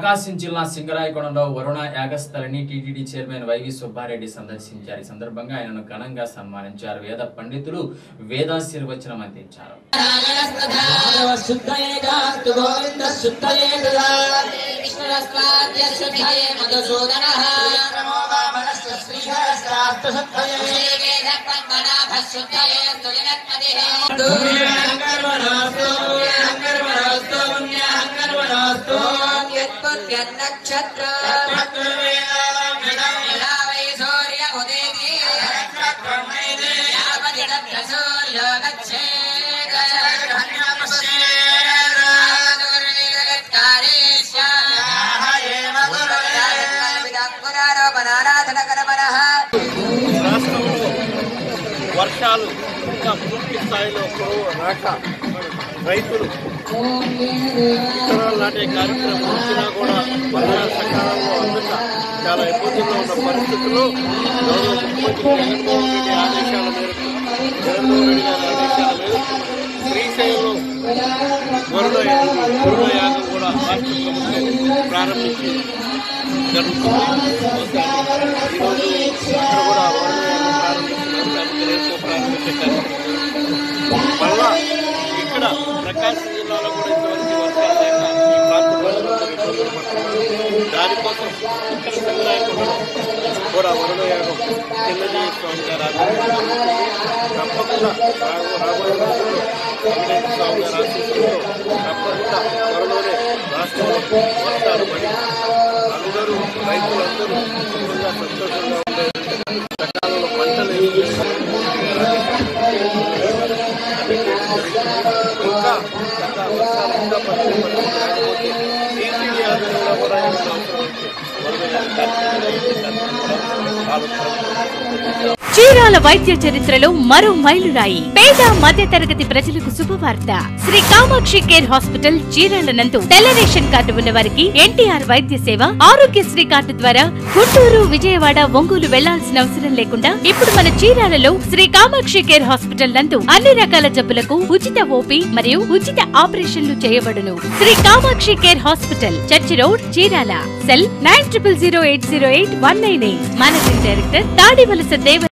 ప్రకాశం జిల్లా సింగరాయకొండలో వరుణ యాగస్థలిని టీటీడీ చైర్మన్ వైవి సుబ్బారెడ్డి సందర్శించారు ఈ సందర్భంగా ఆయనను ఘనంగా సన్మానించారు వేద పండితులు వేదాశీర్వచనం అందించారు మాధవ శుద్ధయే గాస్తు గోవింద శుద్ధయే దదా విష్ణురస్వాద్య శుద్ధయే మధుసూదనః ప్రమోదామనస్య శ్రీధరస్యాస్తు శుద్ధయే శ్రీవేద పద్మనాభ శుద్ధయే తులినత్మదిః పుణ్యాహంకర్మణోస్తు పుణ్యాహంకర్మణోస్తు పుణ్యాహంకర్మణోస్తు యత్పుణ్యన్నక్షత్ర వై సూర్య ఉదేతి యావతి తత్ర సూర్యో గచ్ఛేద రాష్ట్రంలో వర్షాలు ఇంకా పూర్తి స్థాయిలో కురవ రాక రైతులు విత్తనాలు నాటే కార్యక్రమం వచ్చినా కూడా వర్షాలు సకాలంలో అందక చాలా ఇబ్బందుల్లో ఉన్న పరిస్థితుల్లో గౌరవ ముఖ్యమంత్రి జగన్మోహన్ రెడ్డి ఆదేశాల మేరకు జగన్మోహన్ రెడ్డి గారి ఆదేశాల మేరకు శ్రీశైలంలో వరుణ వరుణ యాగం కూడా రాష్ట్ర ప్రభుత్వం ప్రారంభించి జరుగుతుంది ఈరోజు ఇక్కడ కూడా వరుణ యాగం ప్రారంభిస్తున్నారు కాబట్టి రేపు ప్రారంభించే కార్యక్రమం మళ్ళా ఇక్కడ ప్రకాశం జిల్లాలో కూడా ఇంతవరకు వర్షాలు లేక ఈ ప్రాంత ప్రజలందరూ ఇబ్బందులు పడుతున్నారు దానికోసం ఇక్కడ సింగరాయకొండలో కూడా వరుణయాగం చిన్నజీవి స్వామి గారు ఆధ్వర్యంలో జరుగుతుంది. తప్పకుండా రాబో- రాబోయే రోజుల్లో వెంకటేశ్వర స్వామి గారు ఆశీస్సులతో తప్పకుండా త్వరలోనే రాష్ట్రంలో వర్షాలు పడి అందరూ రైతులందరూ సుఖంగా సంతోషంగా ఉండే సకాలంలో పంటలు వేసుకుని ఇంకా ఇంకా వర్షాలు ఇంకా పడితే పడితే లేకపోతే టీటీడీ ఆధ్వర్యంలో కూడా ఏమైనా అవసరం అయితే వరదలు కార్యక్రమాలు ఆలోచన చీరాల వైద్య చరిత్రలో మరో మైలురాయి పేద మధ్య తరగతి ప్రజలకు శుభవార్త శ్రీ కామాక్షి కేర్ హాస్పిటల్ చీరాల నందు తెల్ల రేషన్ కార్డు ఉన్న వారికి ఎన్టీఆర్ వైద్య సేవ ఆరోగ్యశ్రీ కార్డు ద్వారా గుంటూరు విజయవాడ ఒంగోలు వెళ్లాల్సిన అవసరం లేకుండా ఇప్పుడు మన చీరాలలో శ్రీ కామాక్షి కేర్ హాస్పిటల్ నందు అన్ని రకాల జబ్బులకు ఉచిత ఓపీ మరియు ఉచిత ఆపరేషన్లు చేయబడును Shri Kamakshi care hospital church road Chirala cell nine triple zero eight zero eight one nine eight managing director Tadivalasa దేవ